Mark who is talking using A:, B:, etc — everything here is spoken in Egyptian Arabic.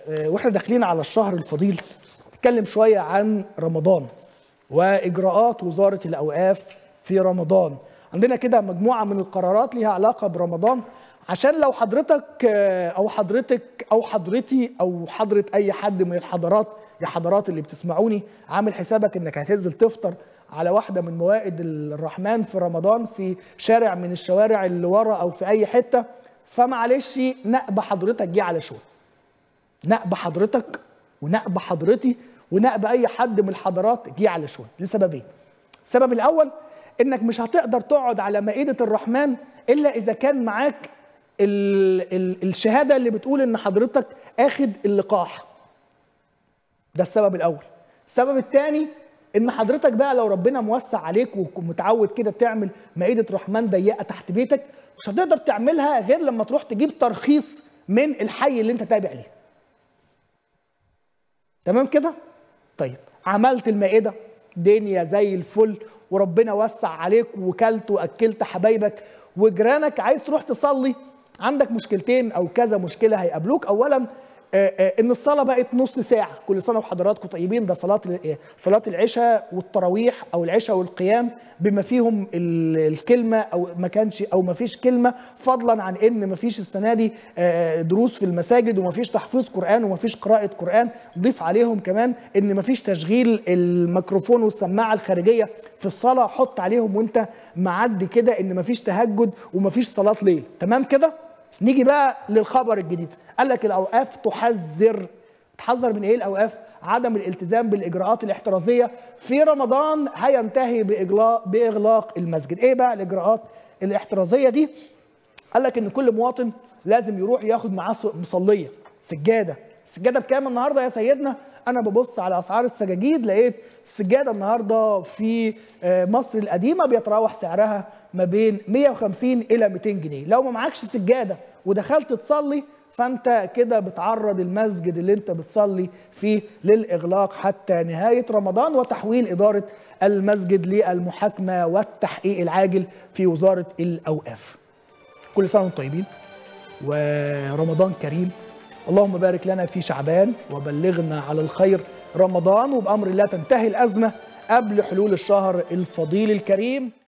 A: آه، واحنا داخلين على الشهر الفضيل نتكلم شويه عن رمضان واجراءات وزاره الاوقاف في رمضان عندنا كده مجموعه من القرارات ليها علاقه برمضان عشان لو حضرتك آه، او حضرتك او حضرتي او حضره اي حد من الحضارات يا حضرات اللي بتسمعوني عامل حسابك انك هتنزل تفطر على واحده من موائد الرحمن في رمضان في شارع من الشوارع اللي ورا او في اي حته فمعلش نقب حضرتك جه على شويه نقب حضرتك ونقب حضرتي ونقب اي حد من الحضارات جه على شويه لسببين السبب الاول انك مش هتقدر تقعد على مائده الرحمن الا اذا كان معاك ال ال الشهاده اللي بتقول ان حضرتك اخد اللقاح ده السبب الاول السبب الثاني ان حضرتك بقى لو ربنا موسع عليك ومتعود كده تعمل مائده رحمن ضيقه تحت بيتك مش هتقدر تعملها غير لما تروح تجيب ترخيص من الحي اللي انت تابع ليه تمام كده طيب عملت المائده دنيا زي الفل وربنا وسع عليك وكلت واكلت حبايبك وجيرانك عايز تروح تصلي عندك مشكلتين او كذا مشكله هيقابلوك اولا آه، آه، ان الصلاه بقت نص ساعه كل سنه وحضراتكم طيبين ده صلاه ال- آه، صلاه العشاء والتراويح او العشاء والقيام بما فيهم ال- الكلمه او ما كانش او ما فيش كلمه فضلا عن ان ما فيش السنه دي آه، دروس في المساجد وما فيش تحفيظ قران وما فيش قراءه قران ضيف عليهم كمان ان ما فيش تشغيل الميكروفون والسماعه الخارجيه في الصلاه حط عليهم وانت معدي كده ان ما فيش تهجد وما فيش صلاه ليل تمام كده نيجي بقى للخبر الجديد قال لك الاوقاف تحذر تحذر من ايه الاوقاف عدم الالتزام بالاجراءات الاحترازيه في رمضان هينتهي باغلاق باغلاق المسجد ايه بقى الاجراءات الاحترازيه دي قال لك ان كل مواطن لازم يروح ياخد معاه ص- مصليه سجاده السجاده بكام النهارده يا سيدنا انا ببص على اسعار السجاجيد لقيت السجاده النهارده في آه، مصر القديمه بيتراوح سعرها ما بين 150 الى 200 جنيه لو ما معكش سجاده ودخلت تصلي فانت كده بتعرض المسجد اللي انت بتصلي فيه للاغلاق حتى نهايه رمضان وتحويل اداره المسجد للمحاكمه والتحقيق العاجل في وزاره الاوقاف كل سنه وانتم طيبين ورمضان كريم اللهم بارك لنا في شعبان وبلغنا على الخير رمضان وبامر الله تنتهي الازمه قبل حلول الشهر الفضيل الكريم